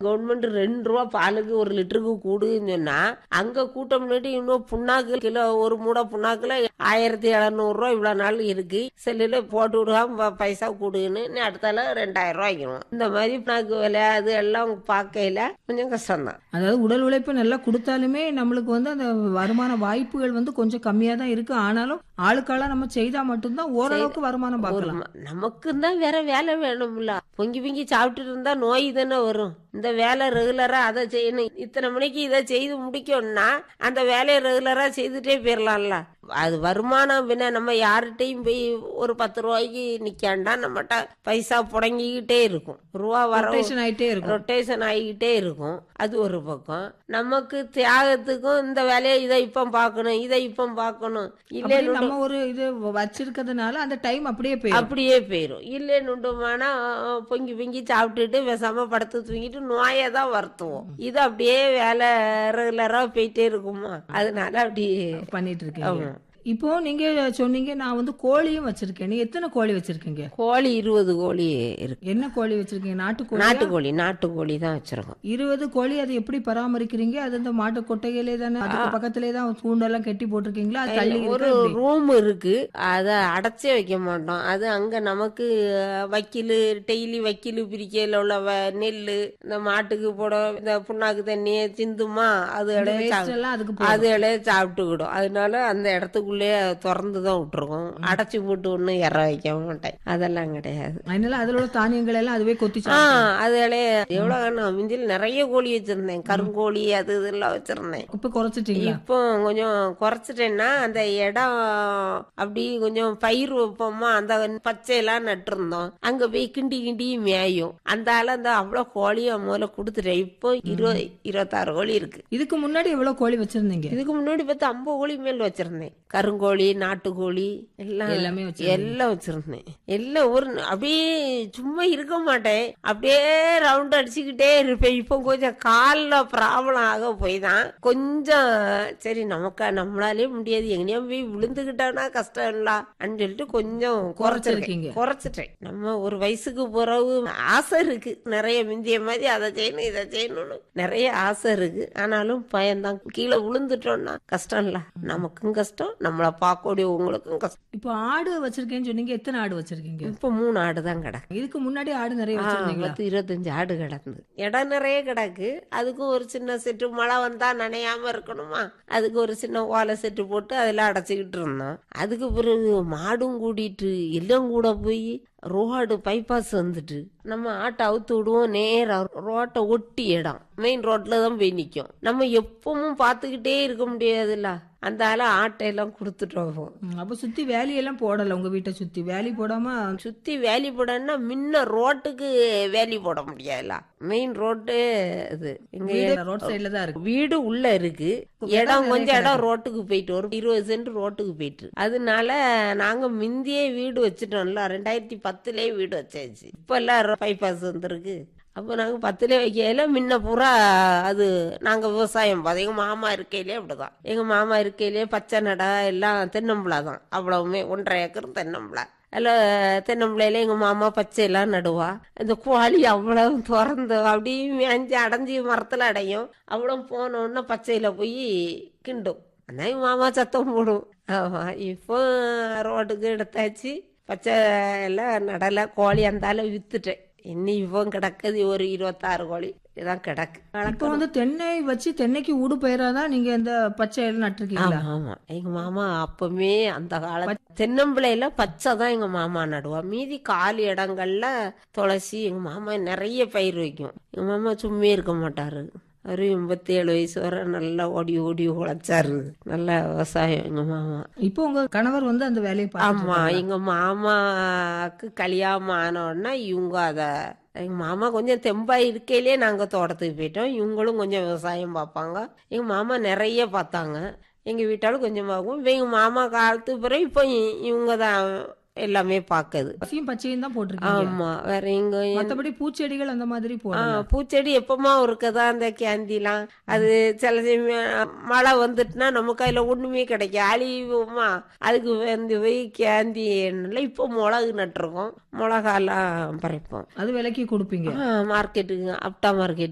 Government ரெண்டு ரூபா பாலுக்கு ஒரு லிட்டருக்கு கூடுன்னு சொன்னா அங்க கூட்டம்னுட்டு இன்னும் புண்ணாக்கு கிலோ ஒரு மூடை புண்ணாக்குல ஆயிரத்தி எழுநூறு ரூபா இவ்வளவு நாள் இருக்கு செல்லுல போட்டு விடுவான் ப- பைசா கூடுன்னு இன்னும் அடுத்தால ரெண்டாயிரம் ரூபாய் ஆகிடும் இந்த மாதிரி புண்ணாக்கு விலை அது எல்லாம் பார்க்கையில கொஞ்சம் கஷ்டம்தான் அதாவது உடல் உழைப்பு நல்லா கொடுத்தாலுமே நம்மளுக்கு வந்து அந்த வருமான வாய்ப்புகள் வந்து கொஞ்சம் கம்மியா தான் இருக்கு ஆனாலும் ஆளுக்கால நம்ம செய்தா மட்டும்தான் ஓரளவுக்கு வருமானம் பார்க்கலாம் நமக்கு தான் வேற வேலை வேணும்ல பொங்கி பொங்கி சாப்பிட்டுட்டு இருந்தா நோய் தானே வரும் இந்த வேலை ரெகுலரா அதை செய்யணும் இத்தனை மணிக்கு இதை செய்து முடிக்கணும்னா அந்த வேலையை ரெகுலரா செய்துட்டே போயிடலாம்ல அது வருமானம் பின்ன நம்ம யார்கிட்டயும் போய் ஒரு பத்து ரூபாய்க்கு நிக்காண்டா நம்மகிட்ட பைசா புடங்கிக்கிட்டே இருக்கும் ரூபா வர ரொட்டேஷன் ஆயிட்டே இருக்கும் ரொட்டேஷன் ஆகிக்கிட்டே இருக்கும் அது ஒரு பக்கம் நமக்கு தியாகத்துக்கும் இந்த வேலையை இதை இப்போ பார்க்கணும் இதை இப்போ பார்க்கணும் அப்படி இல்லைன்னு நம்ம ஒரு இது வச்சிருக்கிறதுனால அந்த டைம் அப்படியே போயிடும் அப்படியே போயிடும் இல்லைன்னுட்டோம்னா பொங்கி பொங்கி சாப்பிட்டுட்டு பேசாம படுத்து தூங்கிட்டு நோயை தான் வருத்துவோம் இது அப்படியே வேலை ரெகுலரா போயிட்டே இருக்குமா அதனால அப்படி பண்ணிட்டு இருக்கீங்க ஆமா. இப்போ நீங்க சொன்னீங்க நான் வந்து கோழியும் வச்சிருக்கேன் நீ எத்தனை கோழி வச்சிருக்கீங்க கோழி இருபது கோழி இருக்கு என்ன கோழி வச்சிருக்கீங்க நாட்டுக்கோழி நாட்டுக்கோழி நாட்டுக்கோழி தான் வச்சிருக்கோம் இருபது கோழி அதை எப்படி பராமரிக்கிறீங்க அது இந்த மாட்டு கொட்டைகளே தானே அதுக்கு பக்கத்திலே தான் தூண்டெல்லாம் கட்டி போட்டிருக்கீங்களா அது தள்ளி ஒரு இருக்கா எப்படி? ரூம் இருக்கு அத அடைச்சே வைக்க மாட்டோம் அது அங்க நமக்கு வக்கீலு டெய்லி வக்கீலு பிரிக்கையில உள்ள வ- நெல்லு இந்த மாட்டுக்கு போட இந்த புண்ணாக்கு தண்ணியை சிந்துமா அது இந்த இடையே waste எல்லாம் அதுக்கு போகும். அது இலைய சாப்பிட்டுக்கிடும் அதனால அந்த இடத்துக்குள்ளேயே திறந்து தான் விட்டுருக்கோம் அடைச்சி போட்டு ஒன்றும் இற வைக்க மாட்டேன் அதெல்லாம் கிடையாது அதனால அதுல உள்ள தானியங்கள் எல்லாம் அதுவே கொத்தி ஆ சாப்பிடும். அது இலைய எவ்வளவு நான் மிஞ்சில் நிறைய கோழி வச்சிருந்தேன் கருங்கோழி அது இதெல்லாம் வச்சிருந்தேன் இப்ப குறைச்சிட்டீங்களா இப்போ கொஞ்சம் குறைச்சிட்டேன்னா அந்த இடம் அப்படி கொஞ்சம் பயிர் வைப்போமா அந்த பச்சையெல்லாம் நட்டிருந்தோம் அங்க போய் கிண்டி கிண்டி மேயும் அந்த ஆள அந்த அவ்வளவு கோழியும் முதல்ல கொடுத்துட்டேன் இப்போ இருபது இருபத்தாறு கோழி இருக்கு இதுக்கு முன்னாடி எவ்வளவு கோழி வச்சிருந்தீங்க இதுக்கு முன்னாடி பார்த்து ஐம்பது கோழி மேல் வச்சிருந்தேன் கருங்கோழி நாட்டுக்கோழி எல்லாம் எல்லாமே வச்சிருந்தீங்க. எல்லாம் வச்சிருந்தேன் எல்லாம் ஒரு அப்படியே சும்மா இருக்க மாட்டேன் அப்படியே ரவுண்ட் அடிச்சுக்கிட்டே இருப்பேன் இப்போ கொஞ்சம் கால்ல ப்ராப்ளம் ஆக போய் தான் கொஞ்சம் சரி நமக்கா நம்மளாலே முடியாது எங்கேயா போய் விழுந்துகிட்டானா கஷ்டம் இல்ல அப்படின்னு சொல்லிட்டு கொஞ்சம் குறைச்சிருக்கீங்க. குறைச்சிருக்கேன் குறைச்சிட்டேன் நம்ம ஒரு வயசுக்கு பிறகு ஆசை இருக்கு நிறைய மிந்திய மாதிரி அதை செய்யணும் இதை செய்யணும்னு நிறைய ஆசை இருக்கு ஆனாலும் பயம்தான் கீழே விழுந்துட்டோம்னா கஷ்டம் இல்ல நமக்கும் கஷ்டம் நம்மளை பார்க்கக்கூடிய உங்களுக்கும் கஷ்டம் இப்போ ஆடு வச்சிருக்கேன்னு சொன்னீங்க எத்தனை ஆடு வச்சிருக்கீங்க இப்ப மூணு ஆடு தான் கிடக்கு இதுக்கு முன்னாடி ஆடு நிறைய ஆ, வச்சிருந்தீங்களா பத்து இருபத்தஞ்சு ஆடு கிடந்து இடம் நிறைய கிடக்கு அதுக்கும் ஒரு சின்ன செட்டு மழை வந்தா நனையாம இருக்கணுமா அதுக்கு ஒரு சின்ன ஓலை செட்டு போட்டு அதில் அடைச்சிக்கிட்டு இருந்தோம் அதுக்கு பிறகு மாடும் கூட்டிட்டு எல்லாம் கூட போய் ரோடு பைபாஸ் வந்துட்டு நம்ம ஆட்டை அவுத்து விடுவோம் நேரா ரோட்டை ஒட்டி இடம் மெயின் ரோட்ல தான் போய் நிற்கும் நம்ம எப்பவும் பார்த்துக்கிட்டே இருக்க முடியாதுல்ல அந்த ஆள ஆட்டையெல்லாம் கொடுத்துட்டு போவோம் ம், அப்ப சுத்தி வேலியெல்லாம் போடல உங்க வீட்டை சுத்தி வேலி போடாம சுத்தி வேலி போடணும்னா முன்ன ரோட்டுக்கு வேலி போட முடியாதுல மெயின் ரோட்டு இது எங்க ரோட் சைடுல தான் இருக்கு வீடு உள்ள இருக்கு இடம் கொஞ்சம் இடம் ரோட்டுக்கு போயிட்டு ஒரு இருபது சென்ட் ரோட்டுக்கு போயிட்டு அதனால நாங்க முந்தியே வீடு வச்சுட்டோம்ல ரெண்டாயிரத்தி பத்துலயே வீடு வச்சாச்சு இப்ப எல்லாம் பைபாஸ் வந்திருக்கு அப்போ நாங்க பத்துல வைக்கையில முன்ன பூரா அது நாங்க விவசாயம் பார்த்தோம் எங்க மாமா இருக்கையிலே அப்படிதான் எங்க மாமா இருக்கையிலே பச்சை நடை எல்லாம் தென்னம்பிளா தான் அவ்வளவுமே ஒன்றரை ஏக்கர் தென்னம்பிளா அதில் தென்னம்பிள்ளையில எங்கள் மாமா பச்சையெல்லாம் நடுவா இந்த கோழி அவ்வளவு திறந்து அப்படியே மேஞ்சு அடைஞ்சி மரத்தில் அடையும் அவ்வளோ போனோன்னா பச்சையில் போய் கிண்டும் அதான் எங்கள் மாமா சத்தம் போடும் ஆமாம் இப்போ ரோட்டுக்கு எடுத்தாச்சு பச்சை எல்லாம் நடலை கோழி அந்தால வித்துட்டேன் இன்னும் இப்போ கிடக்குது ஒரு இருபத்தாறு கோழி இதான் கிடக்கு இப்போ வந்து தென்னை வச்சு தென்னைக்கு ஊடு பயிராதான் நீங்க இந்த பச்சை எல்லாம் நட்டிருக்கீங்களா ஆமா ஆமா எங்க மாமா அப்பமே அந்த கால தென்னம்பிள்ளையில பச்சை தான் எங்க மாமா நடுவா மீதி காலி இடங்கள்ல துளசி எங்க மாமா நிறைய பயிர் வைக்கும் எங்க மாமா சும்மே இருக்க மாட்டாரு அவரு எண்பத்தி ஏழு வயசு வரை நல்லா ஓடி ஓடி உழைச்சாரு நல்ல விவசாயம் எங்க மாமா இப்போ உங்க கணவர் வந்து அந்த வேலையை பார்த்துட்டு ஆமா எங்க மாமாக்கு கல்யாணம் ஆன உடனே இவங்க அத எங்க மாமா கொஞ்சம் தெம்பா இருக்கையிலே நாங்க தோட்டத்துக்கு போயிட்டோம் இவங்களும் கொஞ்சம் விவசாயம் பார்ப்பாங்க எங்க மாமா நிறைய பார்த்தாங்க எங்க வீட்டாலும் கொஞ்சம் பார்க்கும் இப்ப எங்க மாமா காலத்துக்கு பிறகு இப்போ இ- இவங்க தான் எல்லாமே பார்க்குது பசியும் பச்சையும் தான் போட்டிருக்கீங்க ஆமா வேற எங்க மத்தபடி பூச்செடிகள் அந்த மாதிரி ஆ, போடல பூச்செடி எப்பமா இருக்குதா அந்த கேந்திலாம் அது சில சமயம் மழை வந்துட்டுனா நமக்கு அதுல ஒண்ணுமே கிடைக்கும் அழிவுமா அதுக்கு வந்து போய் கேந்தி எண்ணெய்ல இப்போ மிளகு நட்டுருக்கோம் மிளகாலாம் பறிப்போம் அது விலைக்கு கொடுப்பீங்க மார்க்கெட்டுக்கு அப்டா மார்க்கெட்